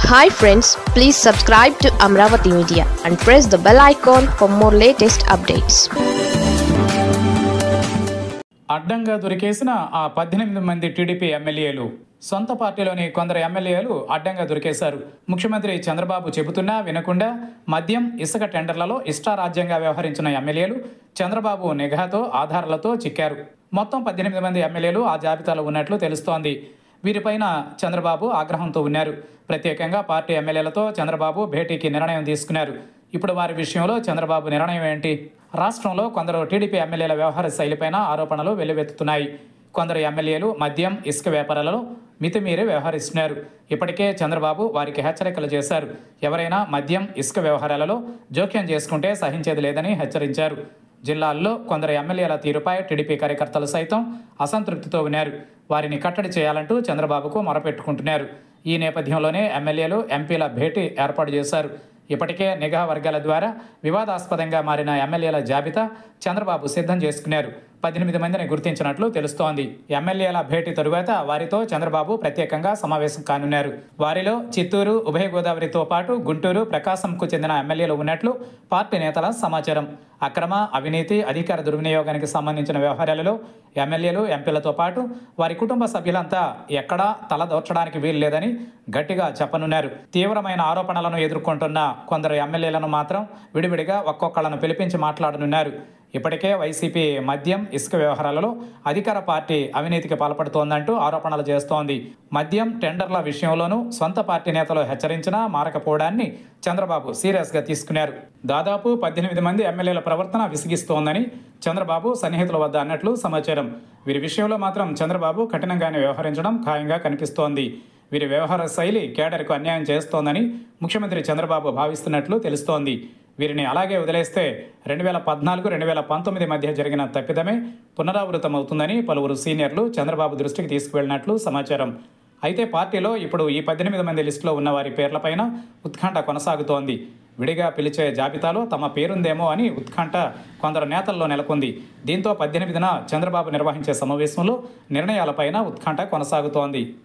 hi friends please subscribe to Amaravati media and press the bell icon for more latest updates అడ్డంగా దొరికేసిన ఆ పద్దెనిమిది మంది టీడీపీ ఎమ్మెల్యేలు సొంత పార్టీలోని కొందరు ఎమ్మెల్యేలు అడ్డంగా దొరికేశారు ముఖ్యమంత్రి చంద్రబాబు చెబుతున్నా వినకుండా మద్యం ఇసుక టెండర్లలో ఇష్టారాజ్యంగా వ్యవహరించిన ఎమ్మెల్యేలు చంద్రబాబు నిఘాతో ఆధారాలతో చిక్కారు మొత్తం పద్దెనిమిది మంది ఎమ్మెల్యేలు ఆ జాబితాలో ఉన్నట్లు తెలుస్తోంది వీరిపైన చంద్రబాబు ఆగ్రహంతో ఉన్నారు ప్రత్యేకంగా పార్టీ ఎమ్మెల్యేలతో చంద్రబాబు భేటీకి నిర్ణయం తీసుకున్నారు ఇప్పుడు వారి విషయంలో చంద్రబాబు నిర్ణయం ఏంటి రాష్ట్రంలో కొందరు టీడీపీ ఎమ్మెల్యేల వ్యవహార శైలిపైన ఆరోపణలు వెల్లువెత్తుతున్నాయి కొందరు ఎమ్మెల్యేలు మద్యం ఇసుక వ్యాపారాలలో మితిమీరి వ్యవహరిస్తున్నారు ఇప్పటికే చంద్రబాబు వారికి హెచ్చరికలు చేశారు ఎవరైనా మద్యం ఇసుక వ్యవహారాలలో జోక్యం చేసుకుంటే సహించేది లేదని హెచ్చరించారు జిల్లాల్లో కొందరు ఎమ్మెల్యేల తీరుపై టీడీపీ కార్యకర్తలు సైతం అసంతృప్తితో ఉన్నారు వారిని కట్టడి చేయాలంటూ చంద్రబాబుకు మొరపెట్టుకుంటున్నారు ఈ నేపథ్యంలోనే ఎమ్మెల్యేలు ఎంపీల భేటీ ఏర్పాటు చేశారు ఇప్పటికే నిఘా వర్గాల ద్వారా వివాదాస్పదంగా మారిన ఎమ్మెల్యేల జాబితా చంద్రబాబు సిద్ధం చేసుకున్నారు పద్దెనిమిది మందిని గుర్తించినట్లు తెలుస్తోంది ఎమ్మెల్యేల భేటీ తరువాత వారితో చంద్రబాబు ప్రత్యేకంగా సమావేశం కానున్నారు వారిలో చిత్తూరు ఉభయ గోదావరితో పాటు గుంటూరు ప్రకాశంకు చెందిన ఎమ్మెల్యేలు ఉన్నట్లు పార్టీ నేతల సమాచారం అక్రమ అవినీతి అధికార దుర్వినియోగానికి సంబంధించిన వ్యవహారాలలో ఎమ్మెల్యేలు ఎంపీలతో పాటు వారి కుటుంబ సభ్యులంతా ఎక్కడా తలదోర్చడానికి వీల్లేదని గట్టిగా చెప్పనున్నారు తీవ్రమైన ఆరోపణలను ఎదుర్కొంటున్న కొందరు ఎమ్మెల్యేలను మాత్రం విడివిడిగా ఒక్కొక్కళ్లను పిలిపించి మాట్లాడనున్నారు ఇప్పటికే వైసీపీ మద్యం ఇసుక వ్యవహారాలలో అధికార పార్టీ అవినీతికి పాల్పడుతోందంటూ ఆరోపణలు చేస్తోంది మద్యం టెండర్ల విషయంలోనూ సొంత పార్టీ నేతలు హెచ్చరించినా మారకపోవడాన్ని చంద్రబాబు సీరియస్గా తీసుకున్నారు దాదాపు పద్దెనిమిది మంది ఎమ్మెల్యేల ప్రవర్తన విసిగిస్తోందని చంద్రబాబు సన్నిహితుల వద్ద అన్నట్లు సమాచారం వీరి విషయంలో మాత్రం చంద్రబాబు కఠినంగానే వ్యవహరించడం ఖాయంగా కనిపిస్తోంది వీరి వ్యవహార శైలి కేడర్కు అన్యాయం చేస్తోందని ముఖ్యమంత్రి చంద్రబాబు భావిస్తున్నట్లు తెలుస్తోంది వీరిని అలాగే వదిలేస్తే రెండు వేల పద్నాలుగు రెండు వేల పంతొమ్మిది మధ్య జరిగిన తప్పిదమే పునరావృతమవుతుందని పలువురు సీనియర్లు చంద్రబాబు దృష్టికి తీసుకువెళ్లినట్లు సమాచారం అయితే పార్టీలో ఇప్పుడు ఈ పద్దెనిమిది మంది లిస్టులో ఉన్న వారి పేర్లపైన ఉత్కంఠ కొనసాగుతోంది విడిగా పిలిచే జాబితాలో తమ పేరుందేమో అని ఉత్కంఠ కొందరు నేతల్లో నెలకొంది దీంతో పద్దెనిమిదిన చంద్రబాబు నిర్వహించే సమావేశంలో నిర్ణయాలపైన ఉత్కంఠ కొనసాగుతోంది